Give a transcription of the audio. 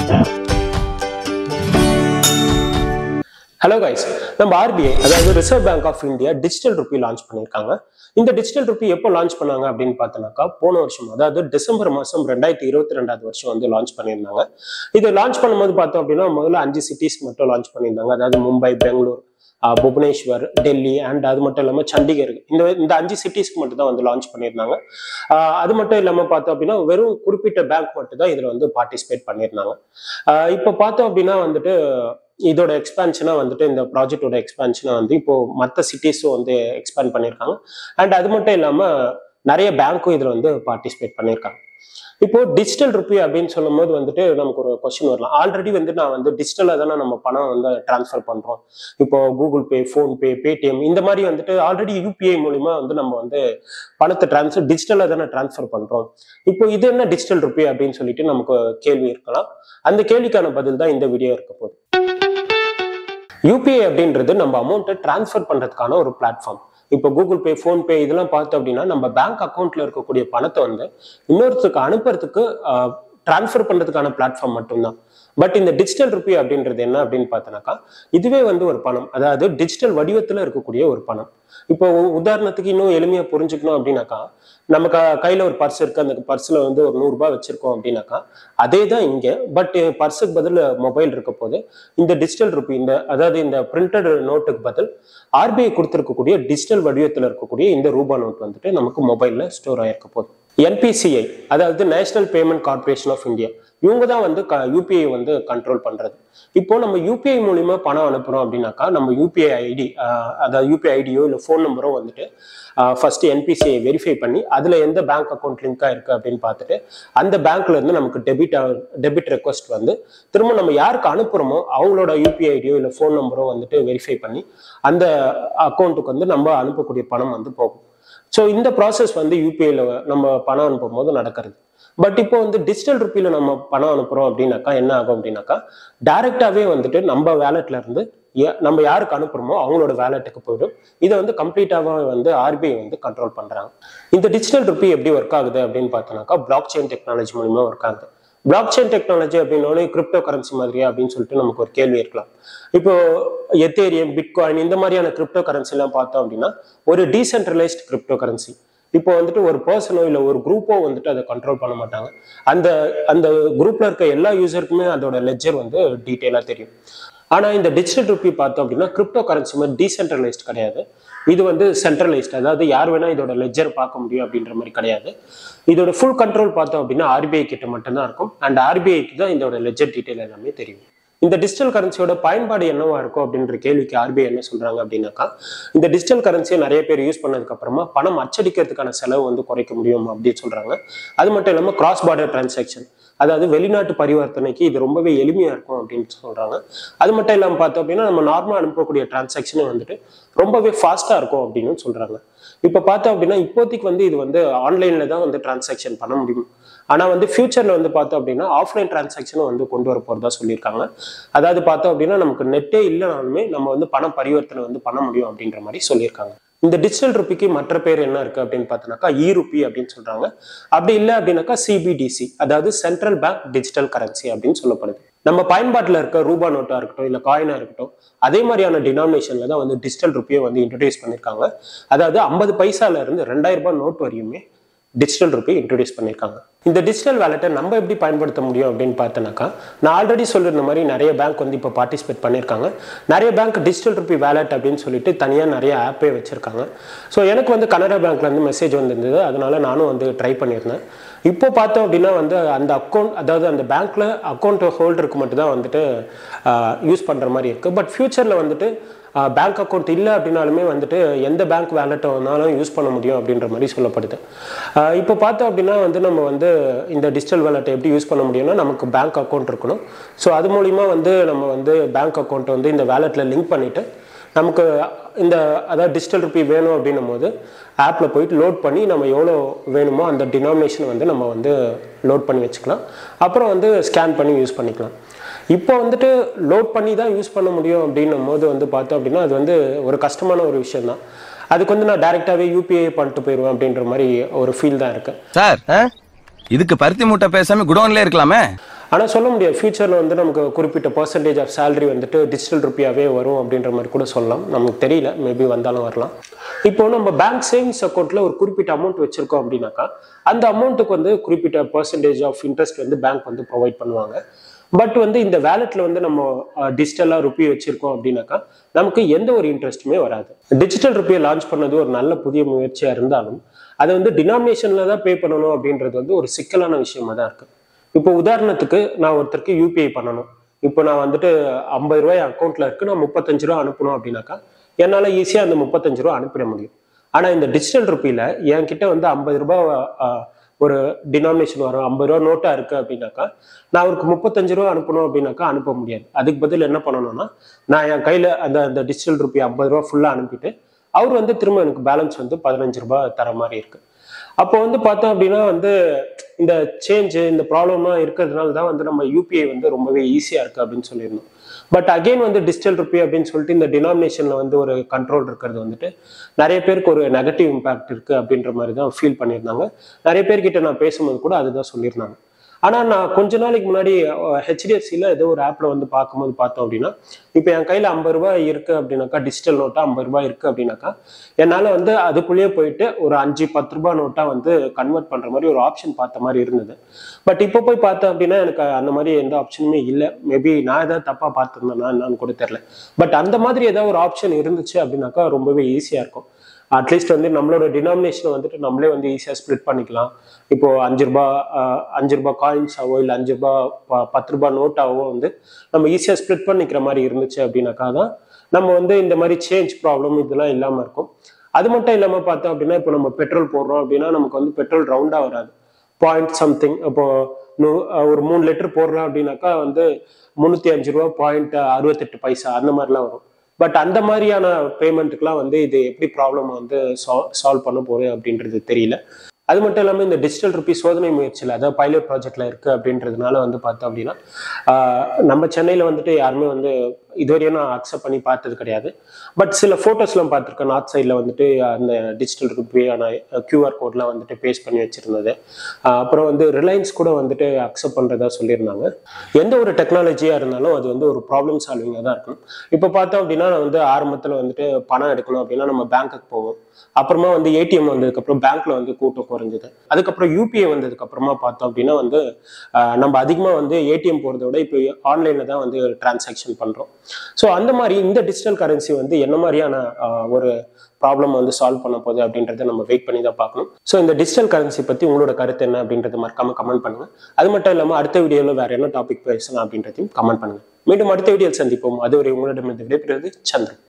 hello guys நம்ம RBI அதாவது Reserve Bank of India digital rupee launch பண்ணியிருக்காங்க இந்த டிஜிட்டல் ருப்பி எப்போ லான்ச் பண்ணாங்க அப்படின்னு பார்த்தோன்னாக்கா போன வருஷம் அதாவது டிசம்பர் மாதம் ரெண்டாயிரத்தி இருபத்தி ரெண்டாவது வருஷம் வந்து லான்ச் பண்ணியிருந்தாங்க இது லான்ச் பண்ணும்போது பார்த்தோம் அப்படின்னா முதல்ல அஞ்சு சிட்டிஸ்க்கு மட்டும் லான்ச் பண்ணியிருந்தாங்க அதாவது மும்பை பெங்களூர் ஆஹ் புவனேஸ்வர் டெல்லி அண்ட் அது மட்டும் இல்லாமல் சண்டிகர் இந்த இந்த அஞ்சு சிட்டிஸ்க்கு மட்டும் தான் வந்து லான்ச் பண்ணியிருந்தாங்க ஆஹ் அது மட்டும் இல்லாமல் பார்த்தோம் அப்படின்னா வெறும் குறிப்பிட்ட பேங்க் மட்டும் தான் இதில் வந்து பார்ட்டிசிபேட் பண்ணியிருந்தாங்க ஆஹ் இப்போ பார்த்தோம் அப்படின்னா வந்துட்டு இதோட எக்ஸ்பான்ஷனா வந்துட்டு இந்த ப்ராஜெக்டோட எக்ஸ்பான்ஷனை வந்து இப்போ மற்ற சிட்டிஸும் வந்து எக்ஸ்பேண்ட் பண்ணியிருக்காங்க அண்ட் அது மட்டும் இல்லாமல் நிறைய பேங்க்கும் இதில் வந்து பார்ட்டிசிபேட் பண்ணியிருக்காங்க இப்போ டிஜிட்டல் ருப்பி அப்படின்னு சொல்லும்போது வந்துட்டு நமக்கு ஒரு கொஸ்டின் வரலாம் ஆல்ரெடி வந்து நான் வந்து டிஜிட்டலாக தானே நம்ம பணம் வந்து ட்ரான்ஸ்ஃபர் பண்ணுறோம் இப்போ கூகுள் பே ஃபோன்பே பேடிஎம் இந்த மாதிரி வந்துட்டு ஆல்ரெடி யூபிஐ மூலிமா வந்து நம்ம வந்து பணத்தை ட்ரான்ஸ்ஃபர் டிஜிட்டலாக தானே ட்ரான்ஸ்ஃபர் பண்ணுறோம் இப்போ இது என்ன டிஜிட்டல் ருப்பி அப்படின்னு சொல்லிட்டு நமக்கு கேள்வி இருக்கலாம் அந்த கேள்விக்கான பதில் தான் இந்த வீடியோ இருக்க போகுது யூபிஐ அப்படின்றது நம்ம அமௌண்ட்டை ட்ரான்ஸ்ஃபர் பண்ணுறதுக்கான ஒரு பிளாட்ஃபார்ம் இப்போ கூகுள் பே ஃபோன்பே இதெல்லாம் பார்த்தோம் அப்படின்னா நம்ம பேங்க் அக்கௌண்ட்ல இருக்கக்கூடிய பணத்தை வந்து இன்னொருத்தருக்கு அனுப்புறதுக்கு ட்ரான்ஸ்ஃபர் பண்ணுறதுக்கான பிளாட்ஃபார்ம் மட்டும்தான் பட் இந்த டிஜிட்டல் ருப்பி அப்படின்றது என்ன அப்படின்னு பார்த்தோன்னாக்கா இதுவே வந்து ஒரு பணம் அதாவது டிஜிட்டல் வடிவத்தில் இருக்கக்கூடிய ஒரு பணம் இப்போ உ- உதாரணத்துக்கு இன்னும் எளிமையாக புரிஞ்சுக்கணும் அப்படின்னாக்கா நம்ம க கையில் ஒரு பர்ஸ் இருக்கு அந்த பர்ஸில் வந்து ஒரு நூறுரூபா வச்சிருக்கோம் அப்படின்னாக்கா அதே தான் இங்கே பட் பர்ஸுக்கு பதில் மொபைல் இருக்க போது இந்த டிஜிட்டல் ருப்பி இந்த அதாவது இந்த பிரிண்டட் நோட்டுக்கு பதில் ஆர்பிஐ கொடுத்துருக்கக்கூடிய டிஜிட்டல் வடிவத்தில் இருக்கக்கூடிய இந்த ரூபா நோட் வந்துட்டு நமக்கு மொபைலில் ஸ்டோர் ஆயிருக்க போகுது என்பிசிஐ அதாவது National Payment Corporation of India இவங்க தான் வந்து யூபிஐ வந்து கண்ட்ரோல் பண்றது இப்போ நம்ம யூபிஐ மூலியமா பணம் அனுப்புறோம் அப்படின்னாக்கா நம்ம யூபிஐ ஐடி அதாவது யூபிஐ ஐடியோ இல்லை ஃபோன் நம்பரோ வந்துட்டு ஃபர்ஸ்ட் என்பிசிஐ வெரிஃபை பண்ணி அதுல எந்த பேங்க் அக்கௌண்ட் லிங்க் இருக்கு அப்படின்னு பார்த்துட்டு அந்த பேங்க்ல இருந்து நமக்கு டெபிட் டெபிட் ரெக்வஸ்ட் வந்து திரும்ப நம்ம யாருக்கு அனுப்புறோமோ அவங்களோட யூபிஐ ஐடியோ இல்லை ஃபோன் நம்பரோ வந்துட்டு வெரிஃபை பண்ணி அந்த அக்கௌண்ட்டுக்கு வந்து நம்ம அனுப்பக்கூடிய பணம் வந்து போகும் ஸோ இந்த ப்ராசஸ் வந்து யூபிஐல நம்ம பணம் அனுப்பும் போது நடக்கிறது பட் இப்போ வந்து டிஜிட்டல் ருப்பியில நம்ம பணம் அனுப்புறோம் அப்படின்னாக்கா என்ன ஆகும் அப்படின்னாக்கா டைரக்டாவே வந்துட்டு நம்ம வேலெட்ல இருந்து ய- நம்ம யாருக்கு அனுப்புறோமோ அவங்களோட வேலெட்டுக்கு போயிடும் இதை வந்து கம்ப்ளீட்டாக வந்து ஆர்பிஐ வந்து கண்ட்ரோல் பண்றாங்க இந்த டிஜிட்டல் ருப்பி எப்படி ஒர்க் ஆகுது அப்படின்னு பார்த்தோம்னாக்கா பிளாக் செயின் டெக்னாலஜி மூலியமா ஒர்க் ஆகுது பிளாக் செயின் டெக்னாலஜி அப்படின்னோடனே கிரிப்டோ கரன்சி மாதிரியா அப்படின்னு சொல்லிட்டு நமக்கு ஒரு கேள்வி இருக்கலாம் இப்போ எத்தேரியம் பிட்காயின் இந்த மாதிரியான கிரிப்டோ கரன்சி எல்லாம் பார்த்தோம் அப்படின்னா ஒரு டீசென்ட்ரலைஸ்ட் கிரிப்டோ கரன்சி இப்போ வந்துட்டு ஒரு பர்சனோ இல்லை ஒரு குரூப்போ வந்துட்டு அதை கண்ட்ரோல் பண்ண மாட்டாங்க அந்த அந்த குரூப்ல இருக்க எல்லா யூசருக்குமே அதோட லெஜர் வந்து டீட்டெயிலாக தெரியும் ஆனால் இந்த டிஜிட்டல் ருப்பி பார்த்தோம் அப்படின்னா கிரிப்டோ கரன்சி மாதிரி டீசென்ட்ரலைஸ்ட் கிடையாது இது வந்து சென்ட்ரலைஸ்ட் அதாவது யார் வேணா இதோட லெஜர் பார்க்க முடியும் அப்படின்ற மாதிரி கிடையாது இதோட ஃபுல் கண்ட்ரோல் பார்த்தோம் அப்படின்னா ஆர்பிஐ கிட்ட மட்டும்தான் இருக்கும் அண்ட் ஆர்பிஐக்கு தான் இதோட லெஜர் டீட்டெயில் எல்லாமே தெரியும் இந்த டிஜிட்டல் கரன்சியோட பயன்பாடு என்னவா இருக்கும் அப்படின்ற கேள்விக்கு ஆர்பிஐ என்ன சொல்றாங்க அப்படின்னாக்கா இந்த டிஜிட்டல் கரன்சியை நிறைய பேர் யூஸ் பண்ணதுக்கு அப்புறமா பணம் அச்சடிக்கிறதுக்கான செலவு வந்து குறைக்க முடியும் அப்படின்னு சொல்றாங்க அது மட்டும் இல்லாமல் கிராஸ் பார்டர் டிரான்சாக்ஷன் அதாவது வெளிநாட்டு பரிவர்த்தனைக்கு இது ரொம்பவே எளிமையா இருக்கும் அப்படின்னு சொல்றாங்க அது மட்டும் இல்லாமல் பார்த்தோம் அப்படின்னா நம்ம நார்மலாக அனுப்பக்கூடிய டிரான்சாக்ஷனும் வந்துட்டு ரொம்பவே ஃபாஸ்டா இருக்கும் அப்படின்னு சொல்றாங்க இப்போ பார்த்தோம் அப்படின்னா இப்போதைக்கு வந்து இது வந்து ஆன்லைன்ல தான் வந்து டிரான்சாக்ஷன் பண்ண முடியும் ஆனா வந்து ஃபியூச்சர்ல வந்து பார்த்தோம் அப்படின்னா ஆஃப்லைன் டிரான்சாக்ஷனும் வந்து கொண்டு வர போறதா சொல்லியிருக்காங்க அதாவது பார்த்தோம் அப்படின்னா நமக்கு நெட்டே இல்லைனாலுமே நம்ம வந்து பண பரிவர்த்தனை வந்து பண்ண முடியும் அப்படின்ற மாதிரி சொல்லியிருக்காங்க இந்த டிஜிட்டல் ருப்பிக்கு மற்ற பேர் என்ன இருக்கு அப்படின்னு பார்த்தோன்னாக்கா இ ருப்பி அப்படின்னு சொல்றாங்க அப்படி இல்லை அப்படின்னாக்கா சிபிடிசி அதாவது சென்ட்ரல் பேங்க் டிஜிட்டல் கரன்சி அப்படின்னு சொல்லப்படுது நம்ம பயன்பாட்டில் இருக்க ரூபா நோட்டா இருக்கட்டும் இல்லை காயினா இருக்கட்டும் அதே மாதிரியான டினாமினேஷன்ல தான் வந்து டிஜிட்டல் ருப்பியை வந்து இன்ட்ரடியூஸ் பண்ணியிருக்காங்க அதாவது ஐம்பது பைசால இருந்து ரெண்டாயிரம் ரூபாய் நோட் வரையுமே டிஜிட்டல் ருப்பி இன்ட்ரடியூஸ் பண்ணியிருக்காங்க இந்த டிஜிட்டல் வேலெட்டை நம்ம எப்படி பயன்படுத்த முடியும் அப்படின்னு பார்த்தோன்னாக்கா நான் ஆல்ரெடி சொல்லியிருந்த மாதிரி நிறைய பேங்க் வந்து இப்போ பார்ட்டிசிபேட் பண்ணியிருக்காங்க நிறைய பேங்க் டிஜிட்டல் ருப்பி வேலெட் அப்படின்னு சொல்லிட்டு தனியாக நிறைய ஆப்பே வச்சிருக்காங்க ஸோ எனக்கு வந்து கனரா பேங்க்ல இருந்து மெசேஜ் வந்திருந்தது அதனால நானும் வந்து ட்ரை பண்ணியிருந்தேன் இப்போ பார்த்தோம் அப்படின்னா வந்து அந்த அக்கௌண்ட் அதாவது அந்த பேங்க்ல அக்கௌண்ட் ஹோல்டருக்கு மட்டும் தான் வந்துட்டு யூஸ் பண்ணுற மாதிரி இருக்குது பட் ஃபியூச்சரில் வந்துட்டு பேங்க் அக்கௌண்ட் இல்லை அப்படின்னாலுமே வந்துட்டு எந்த பேங்க் வேலெட்டை வேணாலும் யூஸ் பண்ண முடியும் அப்படின்ற மாதிரி சொல்லப்படுது ஆஹ் இப்போ பார்த்தோம் அப்படின்னா வந்து நம்ம வந்து இந்த டிஜிட்டல் வேலெட்டை எப்படி யூஸ் பண்ண முடியும்னா நமக்கு பேங்க் அக்கௌண்ட் இருக்கணும் ஸோ அது மூலிமா வந்து நம்ம வந்து பேங்க் அக்கௌண்ட் வந்து இந்த வேலெட்டில் லிங்க் பண்ணிவிட்டு நமக்கு இந்த அதாவது டிஜிட்டல் ருப்பி வேணும் அப்படின்னும் போது ஆப்பில் போயிட்டு லோட் பண்ணி நம்ம எவ்வளோ வேணுமோ அந்த டினாமினேஷன் வந்து நம்ம வந்து லோட் பண்ணி வச்சுக்கலாம் அப்புறம் வந்து ஸ்கேன் பண்ணி யூஸ் பண்ணிக்கலாம் இப்போ வந்துட்டு லோட் பண்ணி தான் யூஸ் பண்ண முடியும் அப்படின்னும் போது வந்து பார்த்தோம் அப்படின்னா அது வந்து ஒரு கஷ்டமான ஒரு விஷயம் தான் அதுக்கு வந்து நான் டேரெக்டாகவே யூபிஐ பண்ணிட்டு போயிடுவேன் அப்படின்ற மாதிரி ஒரு ஃபீல் தான் இருக்கு சார் இதுக்கு பருத்தி மூட்டை பேசாம குடோன்ல இருக்கலாமே ஆனா சொல்ல முடியாது ஃபியூச்சர்ல வந்து நமக்கு குறிப்பிட்ட பர்சன்டேஜ் ஆஃப் salary வந்துட்டு டிஜிட்டல் ருப்பியாவே வரும் அப்படின்ற மாதிரி கூட சொல்லலாம் நமக்கு தெரியல மேபி வந்தாலும் வரலாம் இப்போ நம்ம பேங்க் சேவிங்ஸ் அக்கௌண்ட்ல ஒரு குறிப்பிட்ட அமௌண்ட் வச்சிருக்கோம் அப்படின்னாக்கா அந்த அமௌண்ட்டுக்கு வந்து குறிப்பிட்ட பர்சன்டேஜ் ஆஃப் இன்ட்ரெஸ்ட் வந்து பேங்க் வந்து ப்ரொவைட் பண்ணுவாங்க பட் வந்து இந்த வேலெட்ல வந்து நம்ம டிஜிட்டலாக ருப்பி வச்சிருக்கோம் அப்படின்னாக்கா நமக்கு எந்த ஒரு இன்ட்ரெஸ்ட்டுமே வராது டிஜிட்டல் ருப்பியை லான்ச் பண்ணது ஒரு நல்ல புதிய முயற்சியா இருந்தாலும் அதை வந்து டினாமினேஷன்ல தான் பே பண்ணணும் அப்படின்றது வந்து ஒரு சிக்கலான விஷயமா தான் இருக்கு இப்போ உதாரணத்துக்கு நான் ஒருத்தருக்கு யூபிஐ பண்ணணும் இப்போ நான் வந்துட்டு ஐம்பது ரூபாய் அக்கௌண்ட்ல இருக்கு நான் முப்பத்தஞ்சு ரூபா அனுப்பணும் அப்படின்னாக்கா என்னால் ஈஸியாக அந்த முப்பத்தஞ்சு ரூபா அனுப்பிட முடியும் ஆனால் இந்த டிஜிட்டல் ருப்பியில் என்கிட்ட வந்து ஐம்பது ரூபாய் ஆஹ், ஒரு டினாமினேஷன் வரும் ஐம்பது ரூபா நோட்டா இருக்கு அப்படின்னாக்கா நான் அவருக்கு முப்பத்தஞ்சு ரூபா அனுப்பணும் அப்படின்னாக்கா அனுப்ப முடியாது அதுக்கு பதில் என்ன பண்ணணும்னா நான் என் கையில அந்த அந்த டிஜிட்டல் ருப்பி ஐம்பது ரூபா ஃபுல்லா அனுப்பிட்டு அவர் வந்து திரும்ப எனக்கு பேலன்ஸ் வந்து பதினஞ்சு ரூபாய் தர மாதிரி இருக்கு அப்போ வந்து பார்த்தோம் அப்படின்னா வந்து இந்த சேஞ்ச் இந்த ப்ராப்ளம்லாம் இருக்கிறதுனால தான் வந்து நம்ம யூபிஐ வந்து ரொம்பவே ஈஸியா இருக்கு அப்படின்னு சொல்லியிருந்தோம் பட் அகைன் வந்து டிஜிட்டல் ருப்பி அப்படின்னு சொல்லிட்டு இந்த டினாமினேஷன்ல வந்து ஒரு கண்ட்ரோல் இருக்கிறது வந்துட்டு நிறைய பேருக்கு ஒரு நெகட்டிவ் இம்பாக்ட் இருக்கு அப்படின்ற மாதிரி தான் ஃபீல் பண்ணியிருந்தாங்க நிறைய பேர்கிட்ட நான் பேசும்போது கூட அதுதான் சொல்லியிருந்தாங்க ஆனா நான் கொஞ்ச நாளைக்கு முன்னாடி ஹெச்டிஎஃப்சியில் ஏதோ ஒரு ஆப்ல வந்து பார்க்கும்போது பார்த்தோம் அப்படின்னா இப்போ என் கையில ஐம்பது ரூபாய் இருக்கு அப்படின்னாக்கா டிஜிட்டல் நோட்டா ஐம்பது ரூபாய் இருக்கு அப்படின்னாக்கா என்னால வந்து அதுக்குள்ளேயே போயிட்டு ஒரு அஞ்சு பத்து ரூபாய் நோட்டா வந்து கன்வெர்ட் பண்ற மாதிரி ஒரு ஆப்ஷன் பார்த்த மாதிரி இருந்தது பட் இப்போ போய் பார்த்தேன் அப்படின்னா எனக்கு அந்த மாதிரி எந்த ஆப்ஷனுமே இல்லை மேபி நான் ஏதாவது தப்பா பார்த்துருந்தேன்னா என்னன்னு கூட தெரியல பட் அந்த மாதிரி ஏதாவது ஒரு ஆப்ஷன் இருந்துச்சு அப்படின்னாக்கா ரொம்பவே ஈஸியா இருக்கும் அட்லீஸ்ட் வந்து நம்மளோட டினாமினேஷனை வந்துட்டு நம்மளே வந்து ஈஸியாக ஸ்ப்ளிட் பண்ணிக்கலாம் இப்போ அஞ்சு ரூபா ஆஹ், அஞ்சு ரூபா காயின்ஸாவோ இல்லை அஞ்சு ரூபா ப- பத்து ரூபா நோட்டாவோ வந்து நம்ம ஈஸியாக ஸ்ப்ளிட் பண்ணிக்கிற மாதிரி இருந்துச்சு அப்படின்னாக்கா தான் நம்ம வந்து இந்த மாதிரி சேஞ்ச் ப்ராப்ளம் இதெல்லாம் இல்லாமல் இருக்கும் அது மட்டும் இல்லாமல் பார்த்தோம் அப்படின்னா இப்போ நம்ம பெட்ரோல் போடுறோம் அப்படின்னா நமக்கு வந்து பெட்ரோல் ரவுண்டாக வராது பாயிண்ட் சம்திங் இப்போ நூ- ஒரு மூணு லிட்டர் போடுறோம் அப்படின்னாக்கா வந்து முந்நூற்றி அஞ்சு ரூபா பாயிண்ட் அறுபத்தெட்டு பைசா அந்த மாதிரிலாம் வரும் பட் அந்த மாதிரியான பேமெண்ட்டுக்குலாம் வந்து இது எப்படி ப்ராப்ளம் வந்து சால்வ் பண்ண போகுது அப்படின்றது தெரியல அது மட்டும் இல்லாமல் இந்த டிஜிட்டல் ருப்பி சோதனை முயற்சியில் அதாவது பைலட் ப்ராஜெக்ட்ல இருக்கு அப்படின்றதுனால வந்து பார்த்தோம் அப்படின்னா ஆஹ், நம்ம சென்னையில் வந்துட்டு யாருமே வந்து இதுவரையும் நான் அக்செப்ட் பண்ணி பார்த்தது கிடையாது பட் சில ஃபோட்டோஸ்லாம் பார்த்துருக்கேன் நார்த் சைடில் வந்துட்டு அந்த டிஜிட்டல் ருப்பியான கியூஆர் கோட்லாம் வந்துட்டு பேஸ்ட் பண்ணி வச்சிருந்தது ஆஹ், அப்புறம் வந்து ரிலையன்ஸ் கூட வந்துட்டு அக்செப்ட் பண்ணுறதா சொல்லியிருந்தாங்க எந்த ஒரு டெக்னாலஜியாக இருந்தாலும் அது வந்து ஒரு ப்ராப்ளம் சால்விங்காக தான் இருக்கணும் இப்போ பார்த்தோம் அப்படின்னா நான் வந்து ஆரம்பத்தில் வந்துட்டு பணம் எடுக்கணும் அப்படின்னா நம்ம பேங்க்குக்கு போவோம் அப்புறமா வந்து ஏடிஎம் வந்ததுக்கப்புறம் பேங்க்ல வந்து கூட்டம் குறைஞ்சது அதுக்கப்புறம் யூபிஐ வந்ததுக்கு அப்புறமா பார்த்தோம் அப்படின்னா வந்து ஆஹ், நம்ம அதிகமாக வந்து ஏடிஎம் போகிறத விட இப்போ ஆன்லைனில் தான் வந்து டிரான்சாக்ஷன் பண்ணுறோம் ஸோ அந்த மாதிரி இந்த டிஜிட்டல் கரன்சி வந்து என்ன மாதிரியான ஆஹ், ஒரு ப்ராப்ளம் வந்து சால்வ் பண்ண போகுது அப்படின்றத நம்ம வெயிட் பண்ணி தான் பார்க்கணும் ஸோ இந்த டிஜிட்டல் கரன்சி பற்றி உங்களோட கருத்து என்ன அப்படின்றத மறக்காம கமெண்ட் பண்ணுங்க அது மட்டும் இல்லாமல் அடுத்த வீடியோவில் வேற என்ன டாபிக் பேசலாம் அப்படின்றதையும் கமெண்ட் பண்ணுங்க மீண்டும் அடுத்த வீடியோவில் சந்திப்போம் அதுவரை உங்களிடமிருந்து விடைபெறுவது சந்திரன்